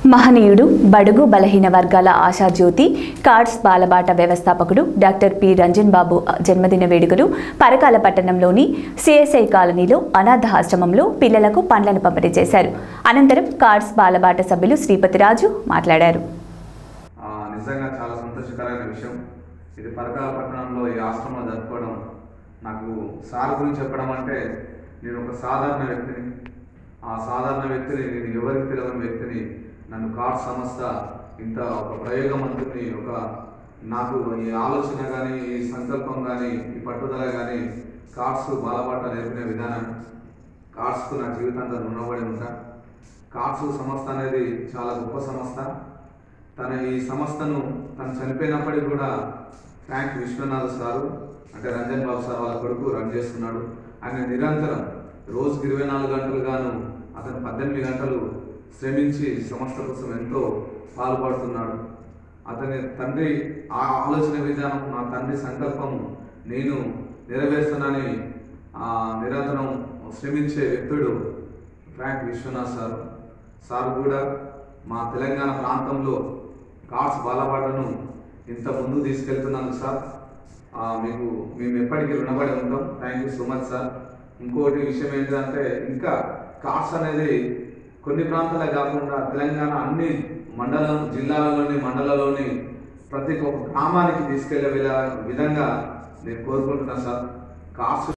మహనీయుడు బడుగు బలహీన వర్గాల ఆశాజ్యోతి కార్డ్స్ బాలబాట వ్యవస్థాపకుడు డాక్టర్ పి రంజన్ బాబు జన్మదిన వేడుకలు పరకాల పట్టణంలోని సిఎస్ఐ కాలనీలో అనాథ ఆశ్రమంలో పిల్లలకు పండ్లను పంపిణీ చేశారు అనంతరం కార్డ్స్ బాలబాట సభ్యులు శ్రీపతిరాజు మాట్లాడారు ఆ, నిజంగా చాలా సంతోషకరమైన విషయం ఇది పరకాల పట్టణంలో ఈ ఆశ్రమంలో జరుపుకోవడం నాకు సార్ గురించి చెప్పడం అంటే నేను ఒక సాధారణ వ్యక్తిని ఆ సాధారణ వ్యక్తిని నేను ఎవరికి తెలియని వ్యక్తిని నన్ను కార్డ్ సంస్థ ఇంత ఒక ప్రయోగవంతుని ఒక నాకు ఈ ఆలోచన కానీ ఈ సంకల్పం కానీ ఈ పట్టుదల కానీ కార్డ్స్ బాలపాట నేర్పిన విధానం కార్డ్స్కు నా జీవితాంతం రుణపడి ఉంటా కార్డ్స్ సంస్థ అనేది చాలా గొప్ప సంస్థ తన ఈ సంస్థను తను చనిపోయినప్పటికీ కూడా ఫ్రాంక్ విశ్వనాథ్ సారు అంటే రంజన్ బాబు సార్ వాళ్ళ కొడుకు రన్ చేస్తున్నాడు ఆయన నిరంతరం రోజుకి ఇరవై నాలుగు గంటలు గాను అతను పద్దెనిమిది గంటలు శ్రమించి సంస్థ కోసం ఎంతో పాల్పడుతున్నాడు అతని తండ్రి ఆ ఆలోచన విధానం నా తండ్రి సంకల్పం నేను నెరవేరుస్తానని ఆ నిరంతరం శ్రమించే వ్యక్తుడు ఫ్రాంక్ విశ్వనాథ్ సార్ సార్ కూడా మా తెలంగాణ ప్రాంతంలో కార్డ్స్ బాలపాటను ఇంత ముందు తీసుకెళ్తున్నాను సార్ ఆ, మీకు మేము ఎప్పటికీ రుణపడి ఉంటాం thank you so much sir ఇంకోటి విషయం ఏంటంటే ఇంకా కార్డ్స్ అనేది కొన్ని ప్రాంతాలే కాకుండా తెలంగాణ అన్ని మండలం జిల్లాలలోని మండలాల్లోని ప్రతి ఒక్క గ్రామానికి తీసుకెళ్లే విధంగా నేను కోరుకుంటున్నాను సార్ కార్డ్స్